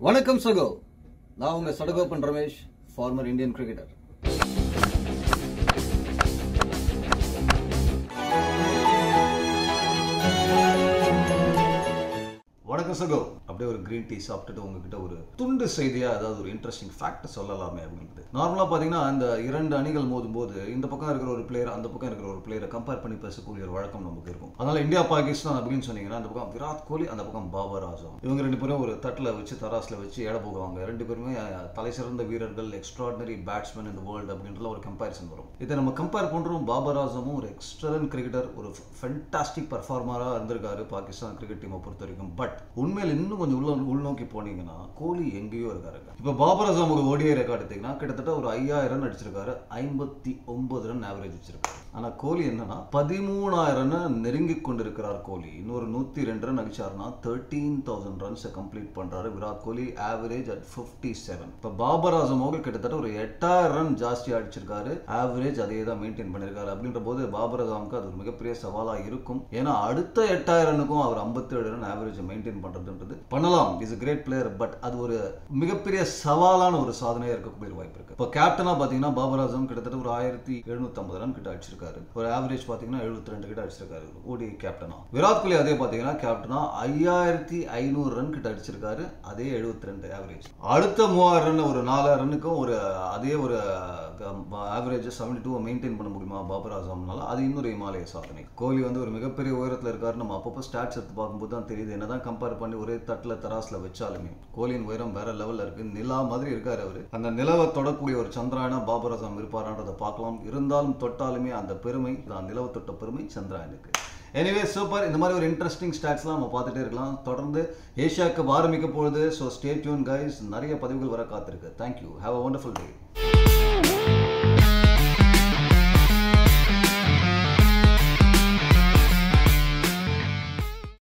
வணக்கம் சகோ நான் உங்க Sadagopan Ramesh former Indian cricketer வணக்கம் சகோ அப்படியே ஒரு கிரீன் டீ சாப்பிட்டுட்டு உங்ககிட்ட ஒரு துண்டு செய்தியா அதாவது ஒரு இன்ட்ரெஸ்டிங் ஃபேக்ட் சொல்லலாமே அப்படின்றது நார்மலா பாத்தீங்கன்னா இந்த இரண்டு அணிகள் மோதும் போது இந்த பக்கம் இருக்கிற ஒரு பிளேயர் அந்த பக்கம் இருக்கிற ஒரு பிளேயரை கம்பேர் பண்ணி பேசக்கூடிய ஒரு வழக்கம் நமக்கு இருக்கும் அதனால இந்தியா பாகிஸ்தான் அப்படின்னு சொன்னீங்கன்னா அந்த பக்கம் விராட் கோலி அந்த பக்கம் பாபர் ஆசம் இவங்க ரெண்டு பேரும் ஒரு தட்டில் வச்சு தராஸ்ல வச்சு எடை போடுவாங்க ரெண்டு பேருமே அஹ், தலை சிறந்த வீரர்கள் எக்ஸ்ட்ராடினரி பேட்ஸ்மேன் இந்த வேர்ல்டு அப்படின்ற ஒரு கம்பேரிசன் வரும் இதை நம்ம கம்பேர் பண்றோம் பாபர் ஆசமும் ஒரு எக்ஸ்ட்ரலன் கிரிக்கெட்டர் ஒரு ஃபென்டாஸ்டிக் பர்ஃபார்மராக இருந்திருக்காரு பாகிஸ்தான் கிரிக்கெட் டீமை பொறுத்த வரைக்கும் பட் உண்மையில் இன்னும் கொஞ்சம் உள்ள உள்நோக்கி போனீங்கன்னா கோலி எங்கேயோ இருக்காருங்க இப்போ பாபர் அசாமுக்கு ஓடிஐ ரெக்கார்ட் எடுத்தீங்கன்னா கிட்டத்தட்ட ஒரு ஐயாயிரம் ரன் அடிச்சிருக்காரு ஐம்பத்தி ஒன்பது ரன் ஆவரேஜ் வச்சிருக்காரு ஆனா கோலி என்னன்னா பதிமூணாயிரம் ரன் நெருங்கி கொண்டிருக்கிறார் கோலி இன்னொரு நூத்தி ரெண்டு ரன் அடிச்சாருன்னா தேர்ட்டீன் தௌசண்ட் ரன்ஸை கம்ப்ளீட் பண்றாரு Virat Kohli average at fifty seven இப்போ பாபர் ஆசமோக கிட்டத்தட்ட ஒரு எட்டாயிரம் ரன் ஜாஸ்தி அடிச்சிருக்காரு ஆவரேஜ் அதே தான் மெயின்டைன் பண்ணிருக்காரு அப்படின்ற போது பாபர் அசாமுக்கு அது ஒரு மிகப்பெரிய சவாலா இருக்கும் ஏன்னா அடுத்த எட்டாயிரம் ரன்னுக்கும் அவர் 57 ரன் ஆவரேஜ் மெயின்டைன் பண்றதுன்றது பண்ணலாம் is a great player but அது ஒரு மிகப்பெரிய சவாலான ஒரு சாதனையா இருக்கக்கூடிய ஒரு வாய்ப்பு இருக்கு இப்போ கேப்டனா பாத்தீங்கன்னா பாபர் ஆசம் கிட்டத்தட்ட ஒரு ஆயிரத்தி எழுநூத்தி ஐம்பது ரன் கிட்ட அடிச்சிருக்காரு ஒரு ஆவரேஜ் பாத்தீங்கன்னா எழுபத்தி ரெண்டு கிட்ட அடிச்சிருக்காரு ஓடி கேப்டனா விராட் கோலி அதே பாத்தீங்கன்னா கேப்டனா ஐயாயிரத்தி ஐநூறு ரன் கிட்ட அடிச்சிருக்காரு அதே எழுபத்தி ரெண்டு ஆவரேஜ் அடுத்த மூவாயிரம் ரன் ஒரு நாலாயிரம் ரன்னுக்கும் ஒரு அதே ஒரு ஆவரேஜ் செவன்டி டூ மெயின்டைன் பண்ண முடியுமா பாபர் ஆசம்னால அது இன்னொரு இமாலய சாதனை கோலி வந்து ஒரு மிகப்பெரிய உயரத்தில் இருக்காரு நம்ம அப்பப்போ ஸ்டாட்ஸ் எடுத்து பார்க்கும்போது தான் தெரியுது என்னதான் கம்பேர் பண்ணி ஒரே தட்டில் தராஸ்ல வச்சாலுமே கோலியின் உயரம் வேற லெவல்ல இருக்கு நிலா மாதிரி இருக்காரு அவரு அந்த நிலவை தொடக்கூடிய ஒரு சந்திராயனா பாபர் ஆசம் இருப்பாரான்றதை பார்க்கலாம் இருந்தாலும் தொட்டாலுமே அந்த பெருமை தான் நிலவை தொட்ட பெருமை சந்திராயனுக்கு எனிவே சூப்பர் இந்த மாதிரி ஒரு இன்ட்ரெஸ்டிங் ஸ்டாட்ஸ்லாம் நம்ம பார்த்துட்டே இருக்கலாம் தொடர்ந்து ஏஷியா கப் ஆரம்பிக்க போகுது ஸோ ஸ்டே டியூன் கைஸ் நிறைய பதிவுகள் வர காத்திருக்கு thank you have a wonderful day